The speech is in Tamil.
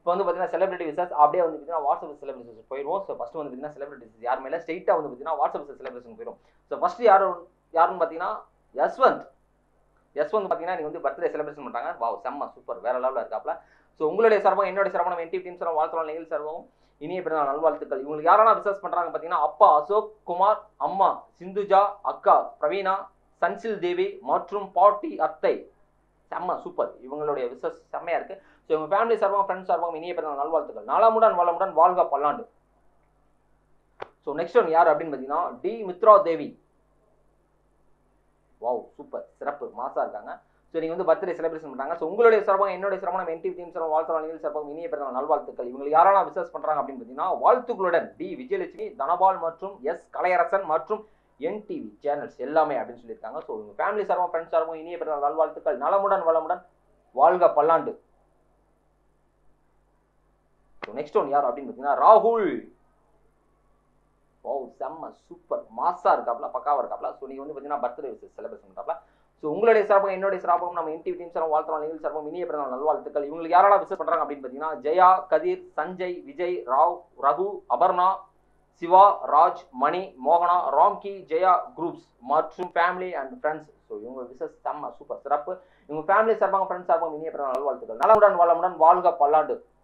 இப்போ வந்து பார்த்தீங்கன்னா செலிபிரிட்டி விசஸ் அப்படியே வந்து பார்த்தீங்கன்னா வாட்ஸ்அப் செலிபிரிட்டிஸ் போயிடுவோம் ஸோ ஃபஸ்ட்டு வந்து பார்த்தீங்கன்னா செலிபிரிட்டிஸ் யார் மேலே ஸ்ட்ரெயிட்டாக வந்து பார்த்தீங்கன்னா வாட்ஸ்அப் செலிபிரேஷன் போயிடும் ஸோ ஃபஸ்ட்டு யார் யாருன்னு பார்த்தீங்கன்னா யஸ்வந்த் யஸ்வந்த் பார்த்தீங்கன்னா நீங்க வந்து பர்த்டே செலிப்ரேஷன் பண்ணுறாங்க வாவ் செம்ம சூப்பர் வேற லெவலில் இருக்காப்ல ஸோ உங்களுடைய சார்பாக என்னுடைய சார்பாக நம்ம என்டி டீம் சார்பாக வாழ்த்துறோம் நிகழ் சார்பாகவும் இனிய பிறந்த நல்வாழ்த்துக்கள் இவங்களுக்கு யாரெல்லாம் விசேஷ் பண்றாங்க பார்த்தீங்கன்னா அப்பா அசோக் குமார் அம்மா சிந்துஜா அக்கா பிரவீனா சன்சில் தேவி மற்றும் பாட்டி அத்தை செம்ம சூப்பர் இவங்களுடைய விசஸ் செம்மையா இருக்கு ஸோ இவங்க ஃபேமிலி சார்பாக ஃப்ரெண்ட்ஸ் சார்பாக இனிய பிறந்த நல்வாழ்த்துக்கள் நலமுடன் வளமுடன் வாழ்க பல்லாண்டு ஸோ நெக்ஸ்ட் ஒன் யார் அப்படின்னு பார்த்தீங்கன்னா D Mithra Devi wow super சிறப்பு மாசா இருக்காங்க ஸோ நீங்கள் வந்து பர்த்டே செலிப்ரேஷன் பண்ணுறாங்க ஸோ உங்களுடைய சார்பாக என்னுடைய சார்பாக நம்ம என்டி டீம் சார்பாக வாழ்த்துற நிகழ் சார்பாக இனிய பிறந்த நல்வாழ்த்துக்கள் இவங்களுக்கு யாரெல்லாம் விசேஷ் பண்ணுறாங்க அப்படின்னு பார்த்தீங்கன்னா வாழ்த்துக்களுடன் டி விஜயலட்சுமி தனபால் மற்றும் எஸ் கலையரசன் மற்றும் என்டிவி சேனல்ஸ் எல்லாமே அப்படின்னு சொல்லியிருக்காங்க ஸோ உங்கள் ஃபேமிலி சார்பாக ஃப்ரெண்ட்ஸ் சார்பாக இனிய பிறந்த நல்வாழ்த்துக்கள் நலமுடன் வளமுடன் வாழ்க பல்லாண்டு ஸோ நெக்ஸ்ட் ஒன் யார் அப்படின்னு பார்த்தீங்கன்னா ராகுல் ஓ செம்ம சூப்பர் மாசா இருக்காப்ல பக்காவா இருக்காப்ல ஸோ நீங்க வந்து பார்த்தீங்கன்னா பர்த்டே செலிப்ரேஷன் பண்றாப்ல ஸோ உங்களுடைய சார்பாக என்னுடைய சார்பாகவும் நம்ம என்டிவி டீம் சார்பாக வாழ்த்துறோம் நிகழ் சார்பாகவும் இனிய பிறந்த நல்வாழ்த்துக்கள் இவங்களுக்கு யாரெல்லாம் விசிட் பண்றாங்க அப்படின்னு பார்த்தீங்கன்னா ஜெயா கதிர் சஞ்சய் விஜய் ராவ் ரகு அபர்ணா சிவா ராஜ் மணி மோகனா ராம்கி ஜெயா குரூப்ஸ் மற்றும் ஃபேமிலி அண்ட் ஃப்ரெண்ட்ஸ் ஸோ இவங்க விசஸ் செம்ம சூப்பர் சிறப்பு இவங்க ஃபேமிலி சார்பாக ஃப்ரெண்ட்ஸ் சார்பாக இனிய பிறந்த நல்வாழ்த்துக்கள் நலமுடன் வளமுடன் வாழ்க பல்லாண்டு